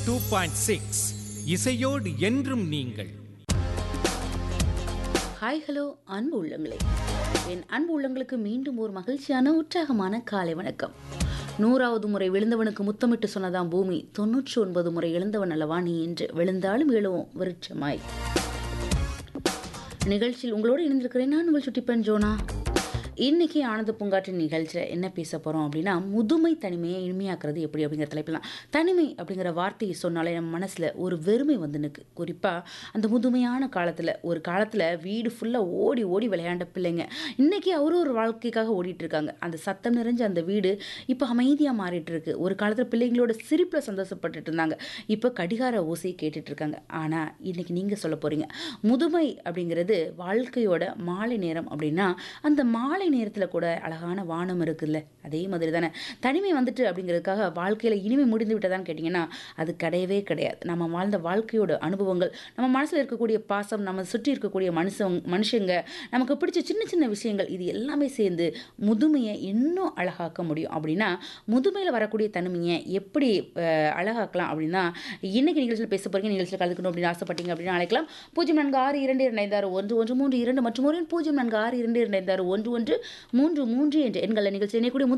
two point six இசையோடு என்றும் நீங்கள் ஹாய் ஹலோ அன்பு உள்ளங்களே என் அன்பு உள்ளங்களுக்கு மீண்டும் ஒரு மகிழ்ச்சியான உற்சாகமான காலை வணக்கம் நூறாவது முறை விழுந்தவனுக்கு முத்தமிட்டு சொன்னதாம் பூமி தொன்னூற்றி ஒன்பது முறை எழுந்தவன் அல்லவா நீ என்று விழுந்தாலும் எழுவோம் விருட்சமாய் நிகழ்ச்சியில் உங்களோடு இணைந்திருக்கிறேன் நான் உங்கள் சுட்டிப்பன் ஜோனா இன்னைக்கு ஆனந்த பூங்காற்றின் நிகழ்ச்சியில் என்ன பேச போகிறோம் அப்படின்னா முதுமை தனிமையை இனிமையாக்குறது எப்படி அப்படிங்கிற தலைப்பில் தான் தனிமை அப்படிங்கிற வார்த்தையை சொன்னாலே நம்ம மனசில் ஒரு வெறுமை வந்து நிற்கு குறிப்பாக அந்த முதுமையான காலத்தில் ஒரு காலத்தில் வீடு ஃபுல்லாக ஓடி ஓடி விளையாண்ட பிள்ளைங்க இன்றைக்கி அவரும் ஒரு வாழ்க்கைக்காக ஓடிட்டு இருக்காங்க அந்த சத்தம் நிறைஞ்ச அந்த வீடு இப்போ அமைதியாக மாறிட்டு இருக்கு ஒரு காலத்தில் பிள்ளைங்களோட சிரிப்பில் சந்தோஷப்பட்டுட்டு இருந்தாங்க இப்போ கடிகார ஓசையை கேட்டுட்டு இருக்காங்க ஆனால் இன்னைக்கு நீங்கள் சொல்ல போகிறீங்க முதுமை அப்படிங்கிறது வாழ்க்கையோட மாலை நேரம் அப்படின்னா அந்த மாலை நேரத்தில் கூட அழகான வானம் இருக்குல்ல அதே மாதிரி தானே தனிமை வந்துட்டு அப்படிங்கிறதுக்காக வாழ்க்கையில் இனிமை முடிந்து விட்டதான்னு கேட்டிங்கன்னா அது கிடையவே கிடையாது நம்ம வாழ்ந்த வாழ்க்கையோட அனுபவங்கள் நம்ம மனசில் இருக்கக்கூடிய பாசம் நம்ம சுற்றி இருக்கக்கூடிய மனுஷன் மனுஷங்க நமக்கு பிடிச்ச சின்ன சின்ன விஷயங்கள் இது எல்லாமே சேர்ந்து முதுமையை இன்னும் அழகாக்க முடியும் அப்படின்னா முதுமையில் வரக்கூடிய தனிமையை எப்படி அஹ், அழகாக்கலாம் அப்படின்னா இன்னைக்கு நிகழ்ச்சியில் பேச போகிறீங்க நிகழ்ச்சியில் கலந்துக்கணும் அப்படின்னு ஆசைப்பட்டீங்க அப்படின்னு அழைக்கலாம் பூஜ்ஜியம் நான்கு ஆறு இரண்டு இரண்டு ஐந்து ஆறு ஒன்று ஒன்று மூன்று இரண்டு மற்றும் ஒரு எண் பூஜ்ஜியம் நான்கு ஆறு இரண்டு இரண்டு ஐந்து ஆறு ஒன்று ஒன்று மூன்று மூன்று என்ற எண்களை நிகழ்ச்சி இணையக்கூடிய முதல்